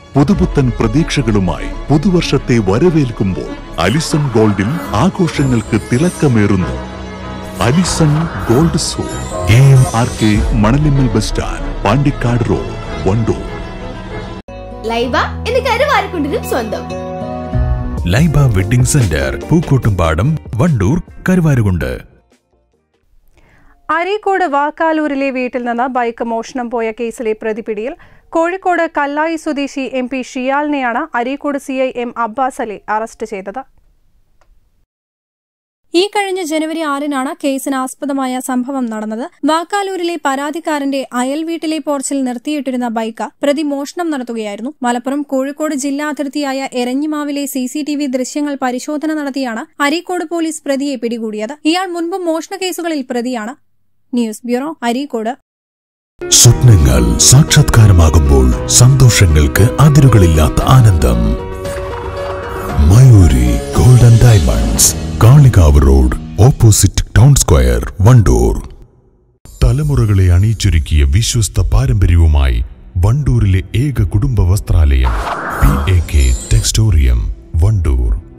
പുതുപുത്തൻ പ്രതീക്ഷകളുമായി പുതുവർഷത്തെ വരവേൽക്കുമ്പോൾ അലിസൺ ഗോൾഡിൽ ആഘോഷങ്ങൾക്ക് തിളക്കമേറുന്നു അലിസൺ ഗോൾഡ് സോ A M R K Manalimmal bus stand Pandikkad road Wandoor Laiba എന്ന് കരുവാരക്കുണ്ടിനും സ്വന്തം ലൈബ വെഡിംഗ് സെന്റർ പൂക്കോട്ടുംപാടം വണ്ടൂർ കരുവാരുകുണ്ട് അരീക്കോട് വാക്കാലൂരിലെ വീട്ടിൽ നിന്ന് ബൈക്ക് മോഷണം പോയ കേസിലെ പ്രതിപിടിയിൽ കോഴിക്കോട് കല്ലായി സ്വദേശി എം പി ഷിയാലിനെയാണ് Areekode C I M Abbas Ali arrest ചെയ്തത് ഈ കഴിഞ്ഞ ജനുവരി ആറിനാണ് കേസിന് ആസ്പദമായ സംഭവം നടന്നത് വാക്കാലൂരിലെ പരാതിക്കാരന്റെ അയൽ വീട്ടിലെ പോർച്ചിൽ നിർത്തിയിട്ടിരുന്ന ബൈക്ക് പ്രതി മോഷണം നടത്തുകയായിരുന്നു മലപ്പുറം കോഴിക്കോട് ജില്ലാ അതിർത്തിയായ എരഞ്ഞിമാവിലെ സിസിടിവി ദൃശ്യങ്ങൾ പരിശോധന നടത്തിയാണ് അരീക്കോട് പോലീസ് പ്രതിയെ പിടികൂടിയത് ഇയാൾ മുൻപും മോഷണ കേസുകളിൽ പ്രതിയാണ് ന്യൂസ് ബ്യൂറോ അരീക്കോട് സ്വപ്നങ്ങൾ സാക്ഷാത്കാരമാകുമ്പോൾ സന്തോഷങ്ങൾക്ക് അതിരുകളില്ലാത്ത ആനന്ദം Mayuri golden diamonds Kalikavu road opposite town square Wandoor തലമുറകളെ അണിയിച്ചൊരുക്കിയ വിശ്വസ്ത പാരമ്പര്യവുമായി വണ്ടൂരിലെ ഏക കുടുംബ വസ്ത്രാലയം P A K Textorium Wandoor